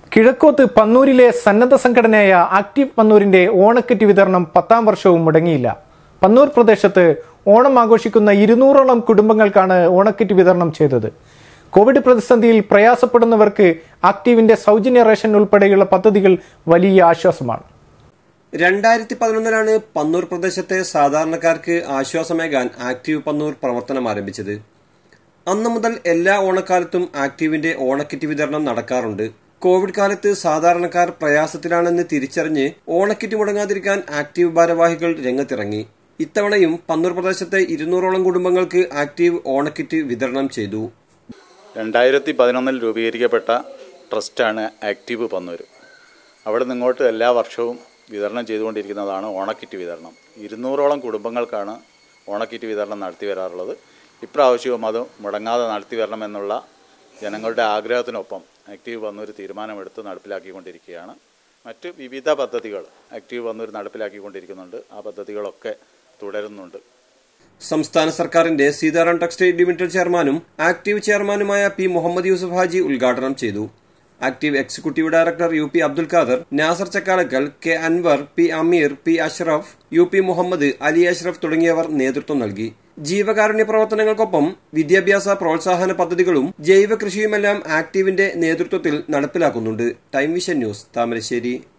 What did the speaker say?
കിഴക്കോത്ത് പന്നൂരിലെ സന്നദ്ധ സംഘടനയായ ആക്റ്റീവ് പന്നൂരിന്റെ ഓണക്കിറ്റ് വിതരണം പത്താം വർഷവും മുടങ്ങിയില്ല പന്നൂർ പ്രദേശത്ത് ഓണം ആഘോഷിക്കുന്ന ഇരുന്നൂറോളം കുടുംബങ്ങൾക്കാണ് ഓണക്കിറ്റ് വിതരണം ചെയ്തത് കോവിഡ് പ്രതിസന്ധിയിൽ പ്രയാസപ്പെടുന്നവർക്ക് ആക്റ്റീവിന്റെ സൗജന്യ റേഷൻ ഉൾപ്പെടെയുള്ള പദ്ധതികൾ വലിയ ആശ്വാസമാണ് രണ്ടായിരത്തി പതിനൊന്നിലാണ് പന്നൂർ പ്രദേശത്തെ സാധാരണക്കാർക്ക് ആശ്വാസമേകാൻ ആക്റ്റീവ് പന്നൂർ പ്രവർത്തനം ആരംഭിച്ചത് അന്നു മുതൽ എല്ലാ ഓണക്കാലത്തും ആക്റ്റീവിന്റെ ഓണക്കിറ്റ് വിതരണം നടക്കാറുണ്ട് കോവിഡ് കാലത്ത് സാധാരണക്കാർ പ്രയാസത്തിലാണെന്ന് തിരിച്ചറിഞ്ഞ് ഓണക്കിറ്റ് മുടങ്ങാതിരിക്കാൻ ആക്റ്റീവ് ഭാരവാഹികൾ രംഗത്തിറങ്ങി ഇത്തവണയും പന്നൂർ പ്രദേശത്തെ ഇരുന്നൂറോളം കുടുംബങ്ങൾക്ക് ആക്റ്റീവ് ഓണക്കിറ്റ് വിതരണം ചെയ്തു രണ്ടായിരത്തി പതിനൊന്നിൽ രൂപീകരിക്കപ്പെട്ട ട്രസ്റ്റാണ് ആക്റ്റീവ് പന്നൂർ അവിടെ നിന്നിങ്ങോട്ട് എല്ലാ വർഷവും വിതരണം ചെയ്തുകൊണ്ടിരിക്കുന്നതാണ് ഓണക്കിറ്റ് വിതരണം ഇരുന്നൂറോളം കുടുംബങ്ങൾക്കാണ് ഓണക്കിറ്റ് വിതരണം നടത്തി വരാറുള്ളത് ഇപ്രാവശ്യവും അത് മുടങ്ങാതെ നടത്തി വരണമെന്നുള്ള ജനങ്ങളുടെ ആഗ്രഹത്തിനൊപ്പം ആക്റ്റീവ് പന്നൂർ തീരുമാനമെടുത്ത് നടപ്പിലാക്കിക്കൊണ്ടിരിക്കുകയാണ് മറ്റ് വിവിധ പദ്ധതികൾ ആക്റ്റീവ് പന്നൂർ നടപ്പിലാക്കിക്കൊണ്ടിരിക്കുന്നുണ്ട് ആ പദ്ധതികളൊക്കെ തുടരുന്നുണ്ട് സംസ്ഥാന സർക്കാരിന്റെ സീതാറാം ടെക്സ്റ്റൈൽ ലിമിറ്റഡ് ചെയർമാനും ആക്റ്റീവ് ചെയർമാനുമായ പി മുഹമ്മദ് യൂസഫ് ഹാജി ഉദ്ഘാടനം ചെയ്തു active executive director U P Abdul Khader Nasar Chakkalakkal K Anwar P Ameer P Ashraf U P Muhammad Ali Ashraf തുടങ്ങിയവർ നേതൃത്വം നൽകി ജീവകാരുണ്യ പ്രവർത്തനങ്ങൾക്കൊപ്പം വിദ്യാഭ്യാസ പ്രോത്സാഹന പദ്ധതികളും ജൈവ കൃഷിയുമെല്ലാം ആക്റ്റീവിന്റെ നേതൃത്വത്തിൽ നടപ്പിലാക്കുന്നുണ്ട് ടൈം വിഷൻ ന്യൂസ് താമരശ്ശേരി